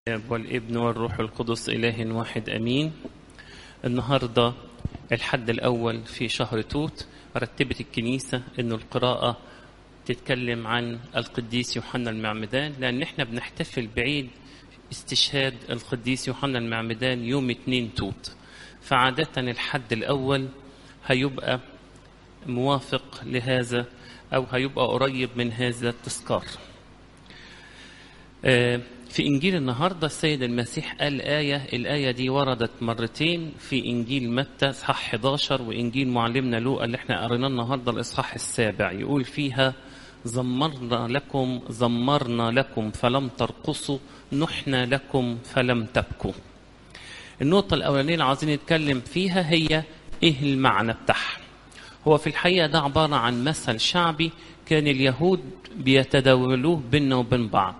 الاب والابن والروح القدس اله واحد امين النهارده الحد الاول في شهر توت رتبت الكنيسه انه القراءه تتكلم عن القديس يوحنا المعمدان لان احنا بنحتفل بعيد استشهاد القديس يوحنا المعمدان يوم 2 توت فعاده الحد الاول هيبقى موافق لهذا او هيبقى قريب من هذا التذكار في إنجيل النهاردة السيد المسيح قال آية الآية دي وردت مرتين في إنجيل متى إصحاح 11 وإنجيل معلمنا لوقا اللي احنا قريناه النهاردة الإصحاح السابع يقول فيها زمرنا لكم زمرنا لكم فلم ترقصوا نحنا لكم فلم تبكوا النقطة الأولانية اللي عاوزين نتكلم فيها هي إيه المعنى بتاعها هو في الحقيقة ده عبارة عن مثل شعبي كان اليهود بيتداولوه بيننا وبين بعض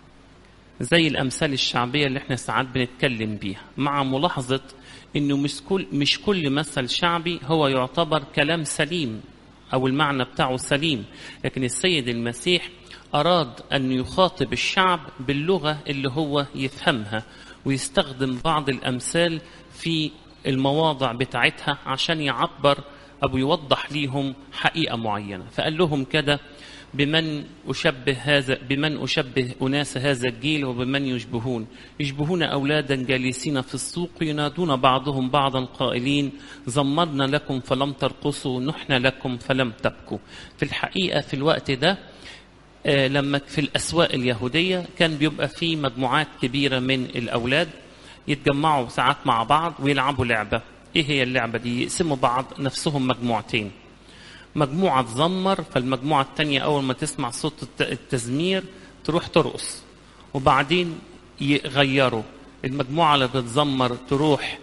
زي الامثال الشعبيه اللي احنا ساعات بنتكلم بيها مع ملاحظه انه مش كل مش كل مثل شعبي هو يعتبر كلام سليم او المعنى بتاعه سليم لكن السيد المسيح اراد ان يخاطب الشعب باللغه اللي هو يفهمها ويستخدم بعض الامثال في المواضع بتاعتها عشان يعبر او يوضح ليهم حقيقه معينه فقال لهم كده بمن أشبه هذا بمن أشبه أناس هذا الجيل وبمن يشبهون يشبهون أولادا جالسين في السوق ينادون بعضهم بعضا قائلين زمرنا لكم فلم ترقصوا نحن لكم فلم تبكوا في الحقيقة في الوقت ده لما في الأسواق اليهودية كان بيبقى في مجموعات كبيرة من الأولاد يتجمعوا ساعات مع بعض ويلعبوا لعبة إيه هي اللعبة دي يقسموا بعض نفسهم مجموعتين مجموعة تزمر فالمجموعة التانية أول ما تسمع صوت التزمير تروح ترقص وبعدين يغيروا المجموعة اللي بتزمر تروح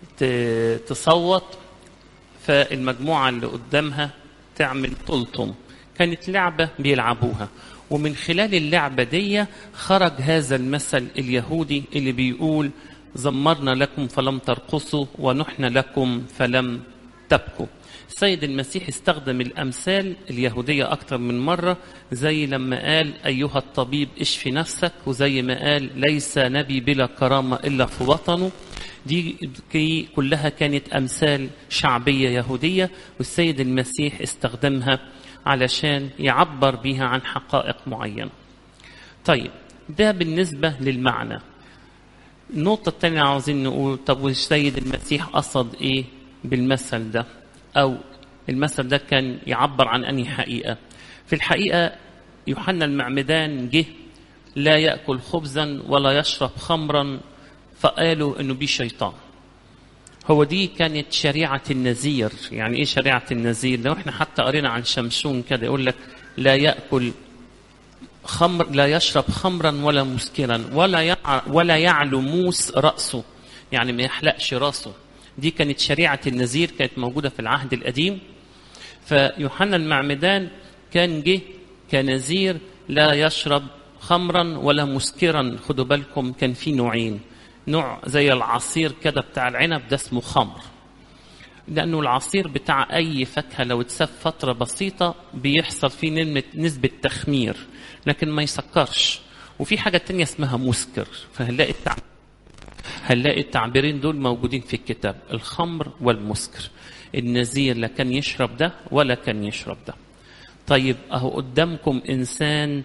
تصوت فالمجموعة اللي قدامها تعمل تلطم كانت لعبة بيلعبوها ومن خلال اللعبة دي خرج هذا المثل اليهودي اللي بيقول زمرنا لكم فلم ترقصوا ونحن لكم فلم تبكوا السيد المسيح استخدم الأمثال اليهودية أكثر من مرة زي لما قال أيها الطبيب اشفي نفسك وزي ما قال ليس نبي بلا كرامة إلا في وطنه دي كلها كانت أمثال شعبية يهودية والسيد المسيح استخدمها علشان يعبر بها عن حقائق معينة طيب ده بالنسبة للمعنى النقطة الثانية عاوزين نقول طب والسيد المسيح قصد إيه بالمثل ده أو المثل ده كان يعبر عن أنهي حقيقة في الحقيقة يوحنا المعمدان جه لا يأكل خبزا ولا يشرب خمرا فقالوا أنه بيه شيطان هو دي كانت شريعة النذير يعني إيه شريعة النذير لو إحنا حتى قرينا عن شمشون كده يقول لك لا يأكل خمر لا يشرب خمرا ولا مسكرا ولا يع... ولا يعلو موس رأسه يعني ما يحلقش راسه دي كانت شريعة النذير كانت موجودة في العهد القديم فيوحنا المعمدان كان جه كنذير لا يشرب خمرا ولا مسكرا خدوا بالكم كان في نوعين نوع زي العصير كده بتاع العنب ده اسمه خمر لأنه العصير بتاع أي فاكهة لو اتساب فترة بسيطة بيحصل فيه نسبة تخمير لكن ما يسكرش وفي حاجة تانية اسمها مسكر فهنلاقي التعبير هنلاقي التعبيرين دول موجودين في الكتاب الخمر والمسكر النذير لا كان يشرب ده ولا كان يشرب ده طيب اهو قدامكم انسان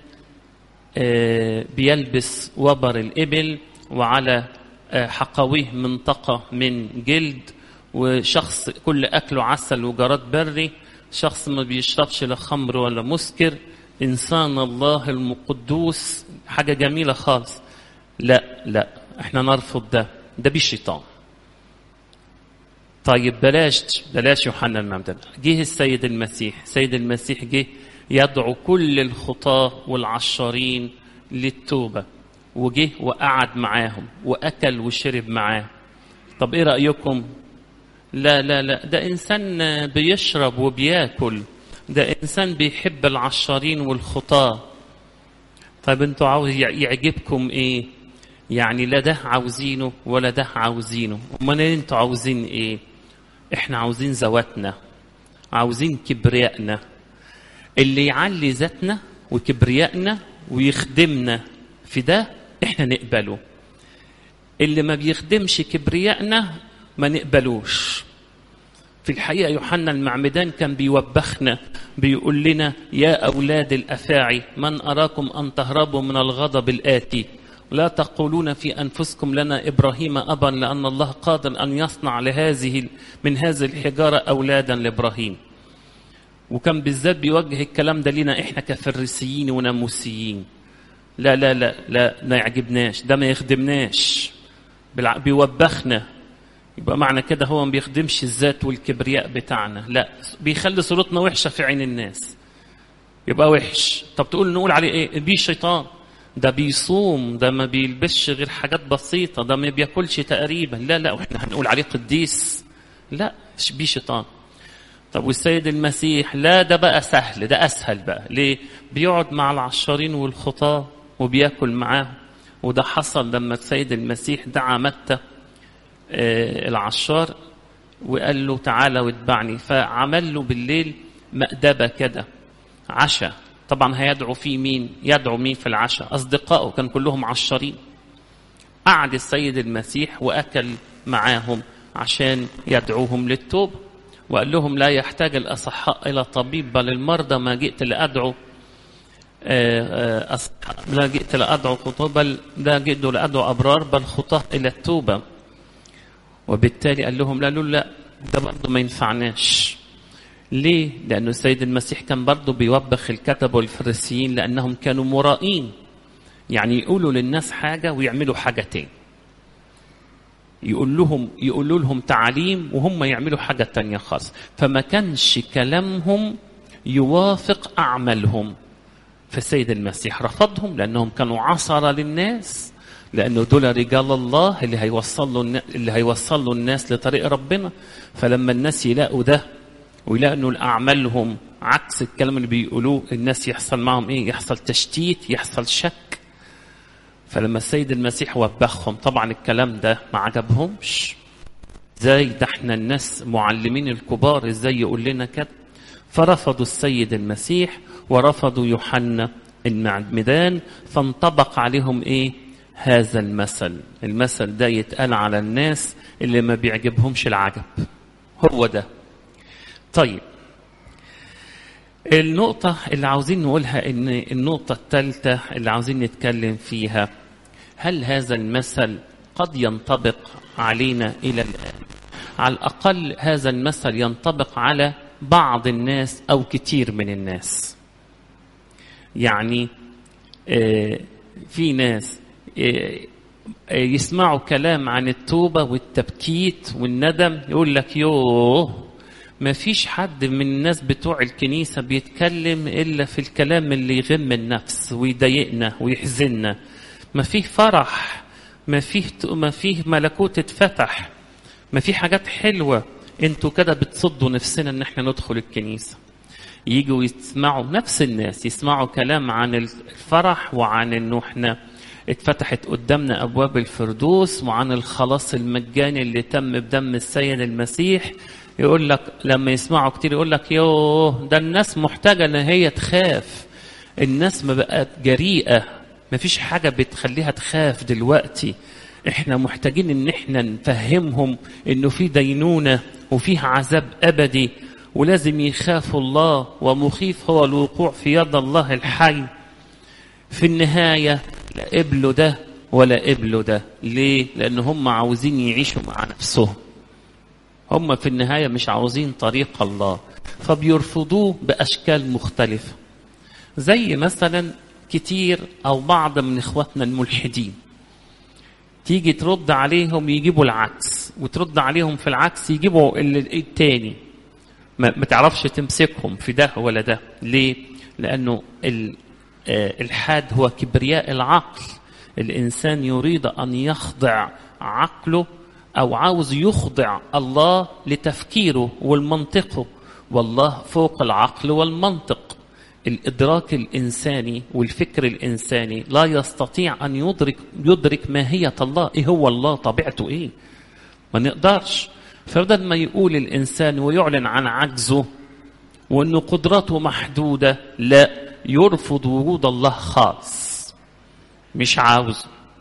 بيلبس وبر الابل وعلى حقويه منطقة من جلد وشخص كل أكله عسل وجراد بري شخص ما بيشربش لا خمر ولا مسكر إنسان الله المقدوس حاجة جميلة خالص لا لا احنا نرفض ده ده بالشيطان طيب بلاش بلاش يوحنا المعمدان جه السيد المسيح السيد المسيح جه يدعو كل الخطاة والعشارين للتوبة وجه وقعد معاهم وأكل وشرب معاه طب ايه رأيكم لا لا لا ده إنسان بيشرب وبياكل ده إنسان بيحب العشارين والخطاة طيب انتوا عاوز يعجبكم ايه يعني لا ده عاوزينه ولا ده عاوزينه امال انتوا عاوزين ايه احنا عاوزين ذواتنا عاوزين كبريائنا اللي يعلي ذاتنا وكبريائنا ويخدمنا في ده احنا نقبله اللي ما بيخدمش كبريائنا ما نقبلوش في الحقيقة يوحنا المعمدان كان بيوبخنا بيقول لنا يا أولاد الأفاعي من أراكم أن تهربوا من الغضب الآتي لا تقولون في أنفسكم لنا إبراهيم أبا لأن الله قادر أن يصنع لهذه من هذه الحجارة أولادا لإبراهيم وكان بالذات بيوجه الكلام ده لنا إحنا كفريسيين وناموسيين لا لا لا لا ما يعجبناش ده ما يخدمناش بالع- بيوبخنا يبقى معنى كده هو ما بيخدمش الذات والكبرياء بتاعنا لا بيخلي صورتنا وحشة في عين الناس يبقى وحش طب تقول نقول عليه ايه بيه شيطان ده بيصوم ده ما بيلبسش غير حاجات بسيطة ده ما بياكلش تقريبا لا لا واحنا هنقول عليه قديس لا مش بيه شيطان طب والسيد المسيح لا ده بقى سهل ده اسهل بقى ليه بيقعد مع العشارين والخطاة وبياكل معاهم وده حصل لما السيد المسيح دعا متى آه، العشار وقال له تعالى واتبعني فعمل له بالليل مأدبة كده عشاء طبعا هيدعو فيه مين يدعو مين في العشاء أصدقائه كان كلهم عشارين قعد السيد المسيح وأكل معاهم عشان يدعوهم للتوبة وقال لهم لا يحتاج الأصحاء إلى طبيب بل المرضى ما جئت لأدعو آه، آه، أصح- لا جئت لأدعو خطاة بل لا جئت لأدعو أبرار بل خطاة إلى التوبة وبالتالي قال لهم لا لا لا ده برضه ما ينفعناش ليه؟ لأنه السيد المسيح كان برضه بيوبخ الكتب والفريسيين لأنهم كانوا مرائين يعني يقولوا للناس حاجة ويعملوا حاجة تاني يقول لهم يقولوا لهم تعاليم وهم يعملوا حاجة تانية خالص فما كانش كلامهم يوافق أعمالهم فالسيد المسيح رفضهم لأنهم كانوا عصرة للناس لأنه دول رجال الله اللي هيوصلوا النا- اللي هيوصلوا الناس لطريق ربنا فلما الناس يلاقوا ده ويلاقوا انه اعمالهم عكس الكلام اللي بيقولوه الناس يحصل معهم ايه يحصل تشتيت يحصل شك فلما السيد المسيح وبخهم طبعا الكلام ده ما عجبهمش ازاي ده احنا الناس معلمين الكبار ازاي يقول لنا كده فرفضوا السيد المسيح ورفضوا يوحنا المعمدان فانطبق عليهم ايه هذا المثل المثل ده يتقال على الناس اللي ما بيعجبهمش العجب هو ده طيب النقطة اللي عاوزين نقولها إن النقطة الثالثة اللي عاوزين نتكلم فيها هل هذا المثل قد ينطبق علينا إلى الآن؟ على الأقل هذا المثل ينطبق على بعض الناس أو كتير من الناس. يعني آه، في ناس آه، آه، يسمعوا كلام عن التوبة والتبكيت والندم يقول لك يوه ما فيش حد من الناس بتوع الكنيسة بيتكلم إلا في الكلام اللي يغم النفس ويضايقنا ويحزننا ما فيه فرح ما فيه ما فيه ملكوت اتفتح ما فيه حاجات حلوة انتوا كده بتصدوا نفسنا ان احنا ندخل الكنيسة يجوا يسمعوا نفس الناس يسمعوا كلام عن الفرح وعن انه احنا اتفتحت قدامنا ابواب الفردوس وعن الخلاص المجاني اللي تم بدم السيد المسيح يقول لك لما يسمعوا كتير يقول لك يوه ده الناس محتاجه ان هي تخاف الناس ما بقت جريئه ما فيش حاجه بتخليها تخاف دلوقتي احنا محتاجين ان احنا نفهمهم انه في دينونه وفيه عذاب ابدي ولازم يخافوا الله ومخيف هو الوقوع في يد الله الحي في النهاية لا قبلوا ده ولا قبلوا ده ليه؟ لأن هم عاوزين يعيشوا مع نفسهم هم في النهاية مش عاوزين طريق الله فبيرفضوه بأشكال مختلفة زي مثلا كتير أو بعض من إخواتنا الملحدين تيجي ترد عليهم يجيبوا العكس وترد عليهم في العكس يجيبوا ال- التاني ما, ما تعرفش تمسكهم في ده ولا ده ليه لانه ال- آه، الحاد هو كبرياء العقل الانسان يريد ان يخضع عقله او عاوز يخضع الله لتفكيره والمنطقه والله فوق العقل والمنطق الادراك الانساني والفكر الانساني لا يستطيع ان يدرك يدرك ماهيه الله ايه هو الله طبيعته ايه ما نقدرش فبدل ما يقول الانسان ويعلن عن عجزه وانه قدرته محدوده لا يرفض وجود الله خالص مش عاوز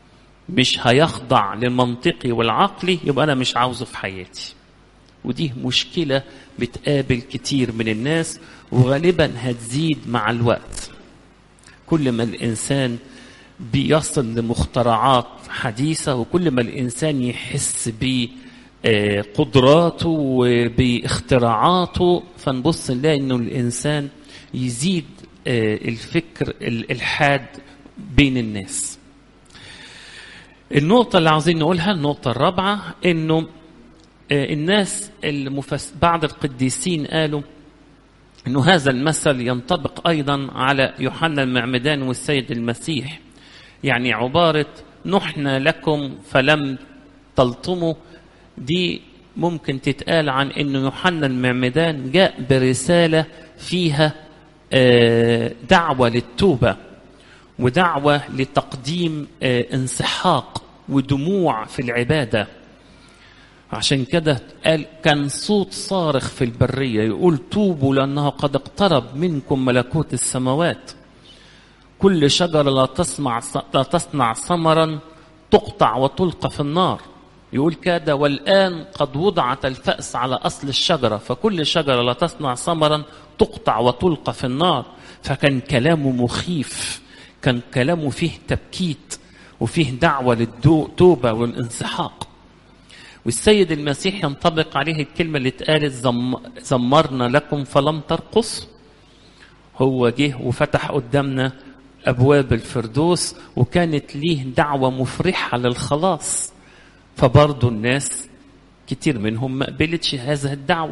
مش هيخضع للمنطقي والعقلي يبقى أنا مش عاوزه في حياتي ودي مشكلة بتقابل كتير من الناس وغالبا هتزيد مع الوقت كل ما الإنسان بيصل لمخترعات حديثة وكل ما الإنسان يحس بقدراته وباختراعاته فنبص نلاقي إنه الإنسان يزيد الفكر الإلحاد بين الناس النقطة اللي عاوزين نقولها النقطة الرابعة إنه الناس المفس... بعض القديسين قالوا انه هذا المثل ينطبق ايضا على يوحنا المعمدان والسيد المسيح يعني عباره نحنا لكم فلم تلطموا دي ممكن تتقال عن انه يوحنا المعمدان جاء برساله فيها دعوه للتوبه ودعوه لتقديم انسحاق ودموع في العباده عشان كده قال كان صوت صارخ في البرية يقول توبوا لأنه قد اقترب منكم ملكوت السماوات كل شجرة لا تصنع لا تصنع ثمرا تقطع وتلقى في النار يقول كده والآن قد وضعت الفأس على أصل الشجرة فكل شجرة لا تصنع ثمرا تقطع وتلقى في النار فكان كلامه مخيف كان كلامه فيه تبكيت وفيه دعوة للتوبة والانسحاق والسيد المسيح ينطبق عليه الكلمة اللي اتقالت زم... زمرنا لكم فلم ترقص هو جه وفتح قدامنا أبواب الفردوس وكانت ليه دعوة مفرحة للخلاص فبرضه الناس كتير منهم ما قبلتش هذه الدعوة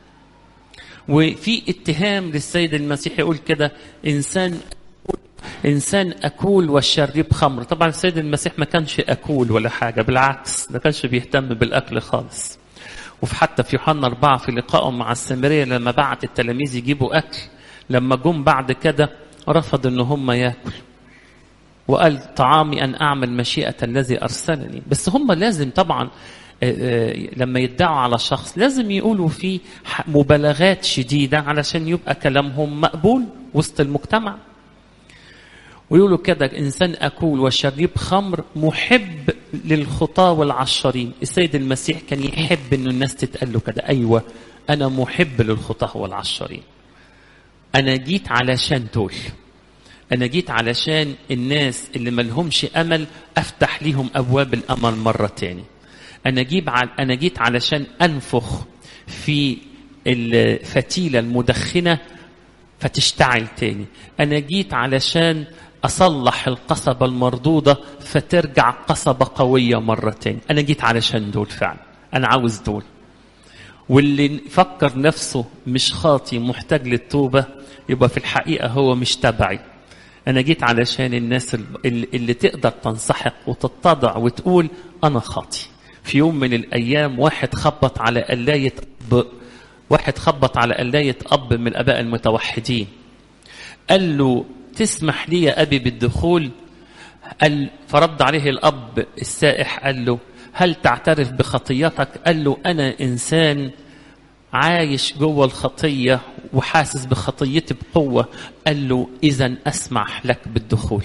وفي اتهام للسيد المسيح يقول كده إنسان انسان اكول والشريب خمر طبعا السيد المسيح ما كانش اكول ولا حاجه بالعكس ما كانش بيهتم بالاكل خالص وفي حتى في يوحنا أربعة في لقائه مع السامرية لما بعت التلاميذ يجيبوا أكل لما جم بعد كده رفض إن هم ياكل وقال طعامي أن أعمل مشيئة الذي أرسلني بس هم لازم طبعا لما يدعوا على شخص لازم يقولوا فيه مبالغات شديدة علشان يبقى كلامهم مقبول وسط المجتمع ويقولوا كده إنسان أكول وشريب خمر محب للخطاة والعشرين السيد المسيح كان يحب إنه الناس تتقال له كده أيوة أنا محب للخطاة والعشرين أنا جيت علشان دول أنا جيت علشان الناس اللي ملهمش أمل أفتح ليهم أبواب الأمل مرة تاني أنا جيب أنا جيت علشان أنفخ في الفتيلة المدخنة فتشتعل تاني أنا جيت علشان أصلح القصبة المردودة فترجع قصبة قوية مرة تاني أنا جيت علشان دول فعلا أنا عاوز دول واللي فكر نفسه مش خاطي محتاج للتوبة يبقى في الحقيقة هو مش تبعي أنا جيت علشان الناس اللي تقدر تنسحق وتتضع وتقول أنا خاطي في يوم من الأيام واحد خبط على قلاية أب واحد خبط على قلاية أب من الآباء المتوحدين قال له تسمح لي يا أبي بالدخول قال فرد عليه الأب السائح قال له هل تعترف بخطيتك قال له أنا إنسان عايش جوه الخطية وحاسس بخطيتي بقوة قال له إذا أسمح لك بالدخول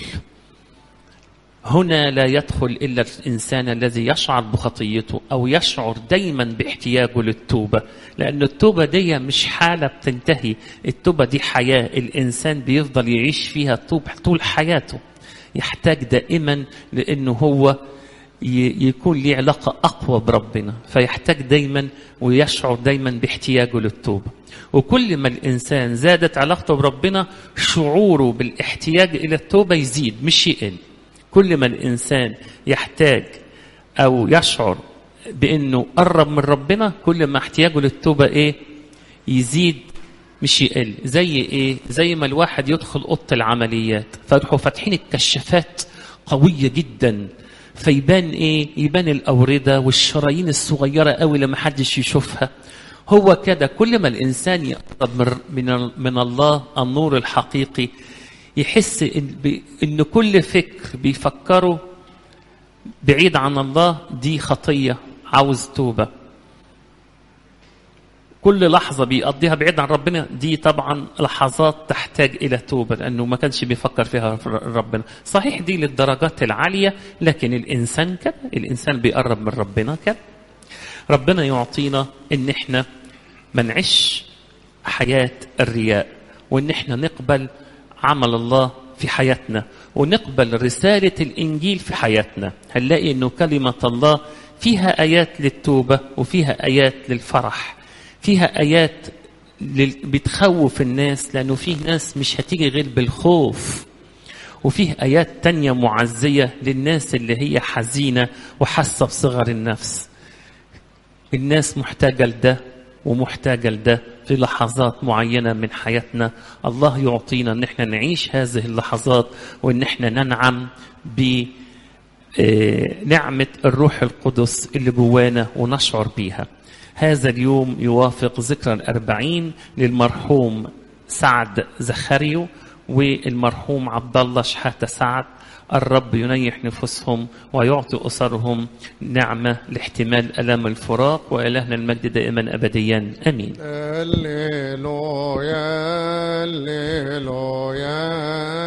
هنا لا يدخل إلا الإنسان الذي يشعر بخطيته أو يشعر دايما باحتياجه للتوبة لأن التوبة دي مش حالة بتنتهي التوبة دي حياة الإنسان بيفضل يعيش فيها طول حياته يحتاج دائما لأنه هو يكون ليه علاقة أقوى بربنا فيحتاج دايما ويشعر دايما باحتياجه للتوبة وكل ما الإنسان زادت علاقته بربنا شعوره بالاحتياج إلى التوبة يزيد مش يقل كل ما الإنسان يحتاج أو يشعر بأنه قرب من ربنا كل ما احتياجه للتوبة إيه يزيد مش يقل زي إيه زي ما الواحد يدخل أوضة العمليات فيروحوا فاتحين الكشافات قوية جدا فيبان ايه يبان الاورده والشرايين الصغيره قوي اللي ما حدش يشوفها هو كده كل ما الانسان يقرب من من, من الله النور الحقيقي يحس إن, ان كل فكر بيفكره بعيد عن الله دي خطيه عاوز توبه كل لحظة بيقضيها بعيد عن ربنا دي طبعا لحظات تحتاج إلى توبة لأنه ما كانش بيفكر فيها ربنا صحيح دي للدرجات العالية لكن الإنسان كده الإنسان بيقرب من ربنا كده ربنا يعطينا إن إحنا ما نعيش حياة الرياء وإن إحنا نقبل عمل الله في حياتنا ونقبل رسالة الإنجيل في حياتنا هنلاقي أنه كلمة الله فيها آيات للتوبة وفيها آيات للفرح فيها آيات بتخوف الناس لأنه فيه ناس مش هتيجي غير بالخوف وفيه آيات تانية معزية للناس اللي هي حزينة وحاسة بصغر النفس الناس محتاجة لده ومحتاجة لده في لحظات معينة من حياتنا الله يعطينا ان احنا نعيش هذه اللحظات وان احنا ننعم بنعمة الروح القدس اللي جوانا ونشعر بيها هذا اليوم يوافق ذكرى الأربعين للمرحوم سعد زخريو والمرحوم عبد الله شحاتة سعد الرب ينيح نفوسهم ويعطي أسرهم نعمة لاحتمال ألم الفراق وإلهنا المجد دائما أبديا أمين هللويا هللويا